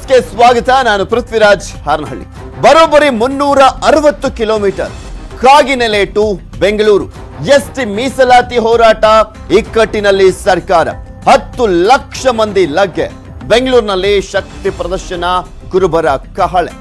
ಗೆ ಸ್ವಾಗತ ನಾನು ಪೃಥ್ವಿರಾಜ್ ಹಾರನಹಳ್ಳಿ ಬರೋಬ್ಬರಿ ಮುನ್ನೂರ ಅರವತ್ತು kilometre Kaginele to Bengaluru ST ಮೀಸಲಾತಿ ಹೋರಾಟ ಇಕ್ಕಟ್ಟಿನಲ್ಲಿ ಸರ್ಕಾರ ಹತ್ತು ಲಕ್ಷ ಮಂದಿ ಲಗ್ಗೆ ಬೆಂಗಳೂರಿನಲ್ಲಿ ಶಕ್ತಿ ಪ್ರದರ್ಶನ ಕುರುಬರ ಕಹಳೆ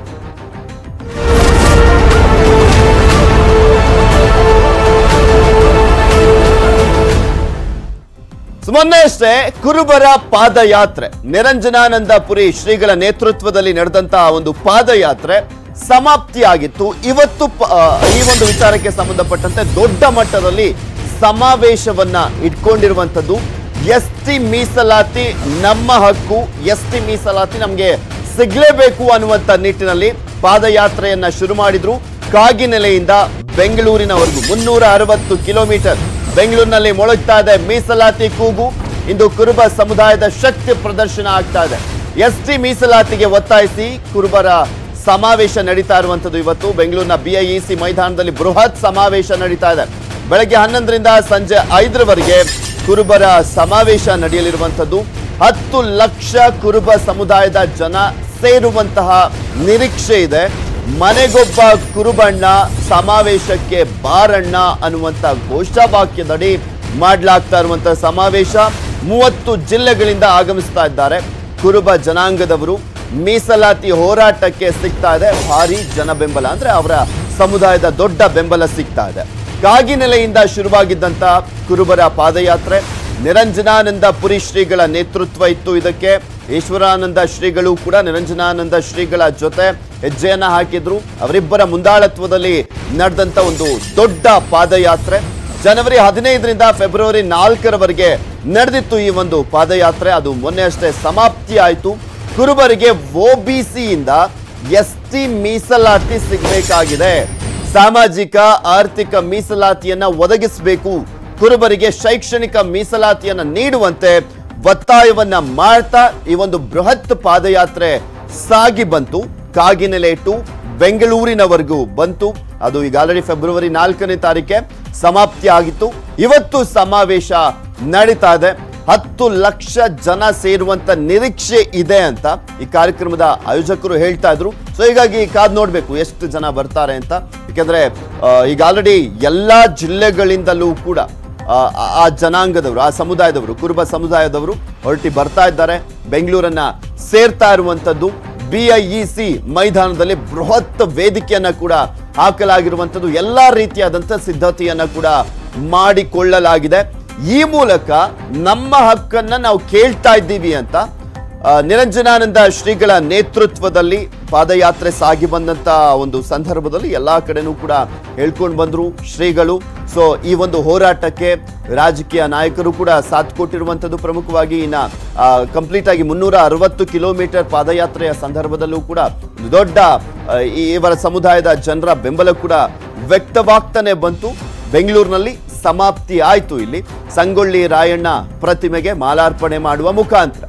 ಮೊನ್ನೆ ಅಷ್ಟೇ ಕುರುಬರ ಪಾದಯಾತ್ರೆ ನಿರಂಜನಾನಂದಪುರಿ ಶ್ರೀಗಳ ನೇತೃತ್ವದಲ್ಲಿ ನಡೆದಂತಹ ಒಂದು ಪಾದಯಾತ್ರೆ ಸಮಾಪ್ತಿಯಾಗಿತ್ತು ಇವತ್ತು ಪ- ಆ, ಈ ಒಂದು ವಿಚಾರಕ್ಕೆ ಸಂಬಂಧಪಟ್ಟಂತೆ ದೊಡ್ಡ ಮಟ್ಟದಲ್ಲಿ ಸಮಾವೇಶವನ್ನ ಇಟ್ಕೊಂಡಿರುವಂತದ್ದು ಎಸ್ ಟಿ ಮೀಸಲಾತಿ ನಮ್ಮ ಹಕ್ಕು ಎಸ್ ಟಿ ಮೀಸಲಾತಿ ನಮಗೆ ಸಿಗ್ಲೇಬೇಕು ಅನ್ನುವಂತ ನಿಟ್ಟಿನಲ್ಲಿ ಪಾದಯಾತ್ರೆಯನ್ನ ಶುರು ಮಾಡಿದ್ರು ಕಾಗಿನೆಲೆಯಿಂದ ಬೆಂಗಳೂರಿನವರೆಗೂ ಮುನ್ನೂರ ಅರವತ್ತು ಕಿಲೋಮೀಟರ್ ಬೆಂಗಳೂರಿನಲ್ಲಿ ಮೊಳಗ್ತಾ ಇದೆ ಮೀಸಲಾತಿ ಕೂಗು ಇಂದು ಕುರುಬ ಸಮುದಾಯದ ಶಕ್ತಿ ಪ್ರದರ್ಶನ ಆಗ್ತಾ ಇದೆ ಎಸ್ ಟಿ ಮೀಸಲಾತಿಗೆ ಒತ್ತಾಯಿಸಿ ಕುರುಬರ ಸಮಾವೇಶ ನಡೀತಾ ಇರುವಂತದ್ದು ಇವತ್ತು ಬೆಂಗಳೂರಿನ ಬಿಐಇಸಿ ಮೈದಾನದಲ್ಲಿ ಬೃಹತ್ ಸಮಾವೇಶ ನಡೀತಾ ಇದೆ ಬೆಳಗ್ಗೆ ಹನ್ನೊಂದರಿಂದ ಸಂಜೆ ಐದರವರೆಗೆ ಕುರುಬರ ಸಮಾವೇಶ ನಡೆಯಲಿರುವಂತದ್ದು ಹತ್ತು ಲಕ್ಷ ಕುರುಬ ಸಮುದಾಯದ ಜನ ಸೇರುವಂತಹ ನಿರೀಕ್ಷೆ ಇದೆ ಮನೆಗೊಬ್ಬ ಕುರುಬಣ್ಣ ಸಮಾವೇಶಕ್ಕೆ ಬಾರಣ್ಣ ಅನ್ನುವಂತ ಘೋಷವಾಕ್ಯದಡಿ ಮಾಡಲಾಗ್ತಾ ಇರುವಂತಹ ಸಮಾವೇಶ ಮೂವತ್ತು ಜಿಲ್ಲೆಗಳಿಂದ ಆಗಮಿಸ್ತಾ ಇದ್ದಾರೆ ಕುರುಬ ಜನಾಂಗದವರು ಮೀಸಲಾತಿ ಹೋರಾಟಕ್ಕೆ ಸಿಗ್ತಾ ಇದೆ ಭಾರಿ ಜನ ಬೆಂಬಲ ಅಂದ್ರೆ ಅವರ ಸಮುದಾಯದ ದೊಡ್ಡ ಬೆಂಬಲ ಸಿಗ್ತಾ ಇದೆ ಕಾಗಿನೆಲೆಯಿಂದ ಶುರುವಾಗಿದ್ದಂತ ಕುರುಬರ ಪಾದಯಾತ್ರೆ ನಿರಂಜನಾನಂದ ಪುರಿ ಶ್ರೀಗಳ ನೇತೃತ್ವ ಇತ್ತು ಇದಕ್ಕೆ ಈಶ್ವರಾನಂದ ಶ್ರೀಗಳು ಕೂಡ ನಿರಂಜನಾನಂದ ಶ್ರೀಗಳ ಜೊತೆ ಹೆಜ್ಜೆಯನ್ನ ಹಾಕಿದ್ರು ಅವರಿಬ್ಬರ ಮುಂದಾಳತ್ವದಲ್ಲಿ ನಡೆದಂತ ಒಂದು ದೊಡ್ಡ ಪಾದಯಾತ್ರೆ ಜನವರಿ ಹದಿನೈದರಿಂದ ಫೆಬ್ರವರಿ ನಾಲ್ಕರವರೆಗೆ ನಡೆದಿತ್ತು ಈ ಒಂದು ಪಾದಯಾತ್ರೆ ಅದು ಮೊನ್ನೆ ಅಷ್ಟೇ ಸಮಾಪ್ತಿ ಆಯಿತು ಕುರುಬರಿಗೆ ಒಬಿಸಿಯಿಂದ ಎಸ್ ಟಿ ಮೀಸಲಾತಿ ಸಿಗಬೇಕಾಗಿದೆ ಸಾಮಾಜಿಕ ಆರ್ಥಿಕ ಮೀಸಲಾತಿಯನ್ನ ಒದಗಿಸಬೇಕು ಕುರುಬರಿಗೆ ಶೈಕ್ಷಣಿಕ ಮೀಸಲಾತಿಯನ್ನ ನೀಡುವಂತೆ ಒತ್ತಾಯವನ್ನ ಮಾಡ್ತಾ ಈ ಒಂದು ಬೃಹತ್ ಪಾದಯಾತ್ರೆ ಸಾಗಿ ಬಂತು ಕಾಗಿನೆಲೆ ಟು ಬೆಂಗಳೂರಿನವರೆಗೂ ಬಂತು ಅದು ಈಗ ಆಲ್ರೆಡಿ ಫೆಬ್ರವರಿ ನಾಲ್ಕನೇ ತಾರೀಕೆ ಸಮಾಪ್ತಿ ಆಗಿತ್ತು ಇವತ್ತು ಸಮಾವೇಶ ನಡೀತಾ ಇದೆ ಹತ್ತು ಲಕ್ಷ ಜನ ಸೇರುವಂತ ನಿರೀಕ್ಷೆ ಇದೆ ಅಂತ ಈ ಕಾರ್ಯಕ್ರಮದ ಆಯೋಜಕರು ಹೇಳ್ತಾ ಇದ್ರು ಸೊ ಹೀಗಾಗಿ ಕಾದ್ ನೋಡ್ಬೇಕು ಎಷ್ಟು ಜನ ಬರ್ತಾರೆ ಅಂತ ಯಾಕೆಂದ್ರೆ ಆ, ಈಗ ಆಲ್ರೆಡಿ ಎಲ್ಲಾ ಜಿಲ್ಲೆಗಳಿಂದಲೂ ಕೂಡ ಆ, ಆ- ಆ ಜನಾಂಗದವರು ಆ ಸಮುದಾಯದವರು ಕುರುಬ ಸಮುದಾಯದವರು ಹೊರಟಿ ಬರ್ತಾ ಇದ್ದಾರೆ ಬೆಂಗಳೂರನ್ನ ಸೇರ್ತಾ ಇರುವಂತದ್ದು ಬಿಐಇಸಿ ಮೈದಾನದಲ್ಲಿ ಬೃಹತ್ ವೇದಿಕೆಯನ್ನ ಕೂಡ ಹಾಕಲಾಗಿರುವಂತದ್ದು ಎಲ್ಲಾ ರೀತಿಯಾದಂತ ಸಿದ್ಧತೆಯನ್ನ ಕೂಡ ಮಾಡಿಕೊಳ್ಳಲಾಗಿದೆ ಈ ಮೂಲಕ ನಮ್ಮ ಹಕ್ಕನ್ನ ನಾವು ಕೇಳ್ತಾ ಇದ್ದೀವಿ ಅಂತ ಆ, ನಿರಂಜನಾನಂದ ಶ್ರೀಗಳ ನೇತೃತ್ವದಲ್ಲಿ ಪಾದಯಾತ್ರೆ ಸಾಗಿ ಬಂದಂತ ಒಂದು ಸಂದರ್ಭದಲ್ಲಿ ಎಲ್ಲಾ ಕಡೆನೂ ಕೂಡ ಹೇಳ್ಕೊಂಡು ಬಂದ್ರು ಶ್ರೀಗಳು ಸೊ ಈ ಒಂದು ಹೋರಾಟಕ್ಕೆ ರಾಜಕೀಯ ನಾಯಕರು ಕೂಡ ಸಾಥ್ ಕೊಟ್ಟಿರುವಂತದ್ದು ಪ್ರಮುಖವಾಗಿ ಇನ್ನ ಕಂಪ್ಲೀಟ್ ಆಗಿ ಮುನ್ನೂರ ಅರವತ್ತು ಕಿಲೋಮೀಟರ್ ಪಾದಯಾತ್ರೆಯ ಸಂದರ್ಭದಲ್ಲೂ ಕೂಡ ಒಂದು ದೊಡ್ಡ ಆ, ಈ ಇವರ ಸಮುದಾಯದ ಜನರ ಬೆಂಬಲ ಕೂಡ ವ್ಯಕ್ತವಾಗ್ತಾನೆ ಬಂತು ಬೆಂಗಳೂರಿನಲ್ಲಿ ಸಮಾಪ್ತಿ ಆಯ್ತು ಇಲ್ಲಿ ಸಂಗೊಳ್ಳಿ ರಾಯಣ್ಣ ಪ್ರತಿಮೆಗೆ ಮಾಲಾರ್ಪಣೆ ಮಾಡುವ ಮುಖಾಂತರ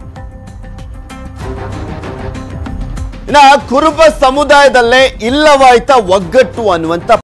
ಇನ್ನ ಕುರುಬ ಸಮುದಾಯದಲ್ಲೇ ಇಲ್ಲವಾಯ್ತ ಒಗ್ಗಟ್ಟು ಅನ್ನುವಂತ